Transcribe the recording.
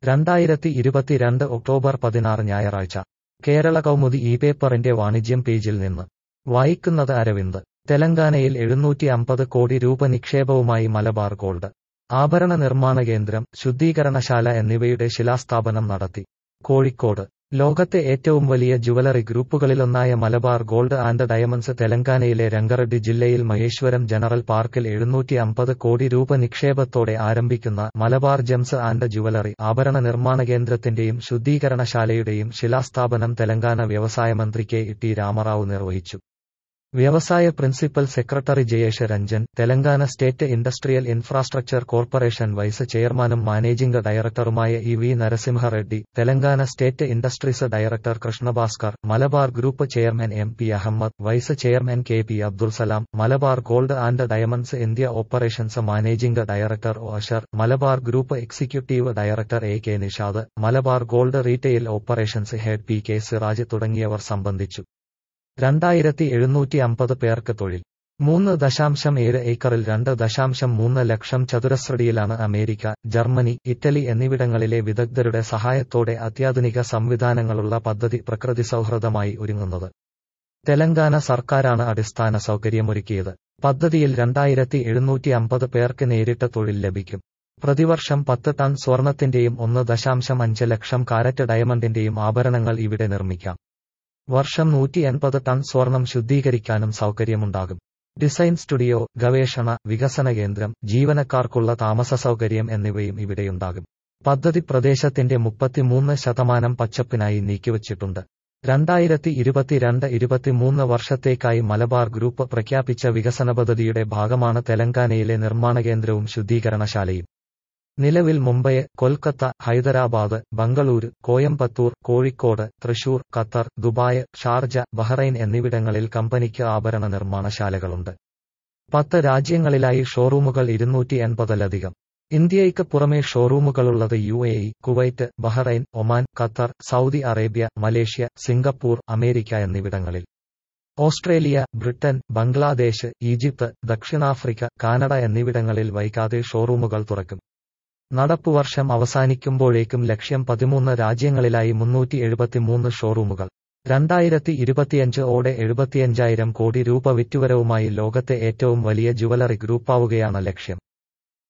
രണ്ടായിരത്തി ഇരുപത്തിരണ്ട് ഒക്ടോബർ പതിനാറ് ഞായറാഴ്ച കേരള കൗമുദി ഈ പേപ്പറിന്റെ വാണിജ്യം പേജിൽ നിന്ന് വായിക്കുന്നത് അരവിന്ദ് തെലങ്കാനയിൽ എഴുന്നൂറ്റി അമ്പത് കോടി രൂപ നിക്ഷേപവുമായി മലബാർ ഗോൾഡ് ആഭരണ നിർമ്മാണ കേന്ദ്രം ശുദ്ധീകരണശാല എന്നിവയുടെ ശിലാസ്ഥാപനം നടത്തി കോഴിക്കോട് ലോകത്തെ ഏറ്റവും വലിയ ജുവലറി ഗ്രൂപ്പുകളിലൊന്നായ മലബാർ ഗോൾഡ് ആൻഡ് ഡയമണ്ട്സ് തെലങ്കാനയിലെ രംഗറെഡ്ഡി ജില്ലയിൽ മഹേശ്വരം ജനറൽ പാർക്കിൽ എഴുന്നൂറ്റി അമ്പത് കോടി രൂപ നിക്ഷേപത്തോടെ ആരംഭിക്കുന്ന മലബാർ ജെംസ് ആൻഡ് ജുവലറി ആഭരണ നിർമ്മാണ കേന്ദ്രത്തിന്റെയും ശുദ്ധീകരണശാലയുടെയും ശിലാസ്ഥാപനം തെലങ്കാന വ്യവസായ മന്ത്രി കെ ടി രാമറാവു നിർവഹിച്ചു വ്യവസായ principal secretary Jayesh Ranjan Telangana state industrial infrastructure corporation vice ചെയർമാനും മാനേജിംഗ് ഡയറക്ടറുമായ E V Narasimha Reddy Telangana state industries director Krishna Bhaskar Malabar group chairman M P Ahammed vice chairman K P Abdul Salam Malabar gold and diamonds India operations managing director O Asher Malabar group executive director A K Nishad Malabar gold retail operations head P K Siraj തുടങ്ങിയവർ സംബന്ധിച്ചു രണ്ടായിരത്തി എഴുന്നൂറ്റി അമ്പത് പേർക്ക് തൊഴിൽ മൂന്ന് ദശാംശം ഏഴ് ഏക്കറിൽ രണ്ട് ദശാംശം മൂന്ന് ലക്ഷം ചതുരശ്രടിയിലാണ് അമേരിക്ക ജർമ്മനി ഇറ്റലി എന്നിവിടങ്ങളിലെ വിദഗ്ധരുടെ സഹായത്തോടെ അത്യാധുനിക സംവിധാനങ്ങളുള്ള പദ്ധതി പ്രകൃതി സൗഹൃദമായി ഒരുങ്ങുന്നത് തെലങ്കാന സർക്കാരാണ് അടിസ്ഥാന സൗകര്യമൊരുക്കിയത് പദ്ധതിയിൽ രണ്ടായിരത്തി എഴുന്നൂറ്റി അമ്പത് പേർക്ക് നേരിട്ട് തൊഴിൽ ലഭിക്കും പ്രതിവർഷം പത്ത് ടൺ സ്വർണത്തിന്റെയും ഒന്ന് ദശാംശം അഞ്ച് ലക്ഷം കാരറ്റ് ഡയമണ്ടിന്റെയും ആഭരണങ്ങൾ ഇവിടെ നിർമ്മിക്കാം വർഷം നൂറ്റി എൺപത് ടൺ സ്വർണം ശുദ്ധീകരിക്കാനും സൗകര്യമുണ്ടാകും ഡിസൈൻ സ്റ്റുഡിയോ ഗവേഷണ വികസന കേന്ദ്രം ജീവനക്കാർക്കുള്ള താമസ സൗകര്യം എന്നിവയും ഇവിടെയുണ്ടാകും പദ്ധതി പ്രദേശത്തിന്റെ മുപ്പത്തിമൂന്ന് ശതമാനം പച്ചപ്പിനായി നീക്കിവച്ചിട്ടുണ്ട് രണ്ടായിരത്തി ഇരുപത്തിരണ്ട് ഇരുപത്തിമൂന്ന് വർഷത്തേക്കായി മലബാർ ഗ്രൂപ്പ് പ്രഖ്യാപിച്ച വികസന പദ്ധതിയുടെ ഭാഗമാണ് തെലങ്കാനയിലെ നിർമ്മാണ കേന്ദ്രവും ശുദ്ധീകരണശാലയും നിലവിൽ Mumbai Kolkata Hyderabad Bengaluru Coimbatore Kozhikode Thrissur Qatar Dubai Sharjah Bahrain എന്നിവിടങ്ങളിൽ കമ്പനിക്ക് ആഭരണ നിർമ്മാണശാലകളുണ്ട് പത്ത് രാജ്യങ്ങളിലായി ഷോറൂമുകൾ ഇരുന്നൂറ്റി എൺപതിലധികം ഇന്ത്യയ്ക്ക് പുറമെ ഷോറൂമുകളുള്ളത് U A E Kuwait Bahrain Oman Qatar Saudi Arabia Malaysia Singapore America എന്നിവിടങ്ങളിൽ ഓസ്ട്രേലിയ ബ്രിട്ടൻ ബംഗ്ലാദേശ് ഈജിപ്ത് ദക്ഷിണാഫ്രിക്ക കാനഡ എന്നിവിടങ്ങളിൽ വൈകാതെ ഷോറൂമുകൾ തുറക്കും നടപ്പുവർഷം അവസാനിക്കുമ്പോഴേക്കും ലക്ഷ്യം പതിമൂന്ന് രാജ്യങ്ങളിലായി മുന്നൂറ്റി എഴുപത്തിമൂന്ന് ഷോറൂമുകൾ രണ്ടായിരത്തി ഇരുപത്തിയഞ്ച് ഓടെ എഴുപത്തിയഞ്ചായിരം കോടി രൂപ വിറ്റുവരവുമായി ലോകത്തെ ഏറ്റവും വലിയ ജുവലറി ഗ്രൂപ്പാവുകയാണ് ലക്ഷ്യം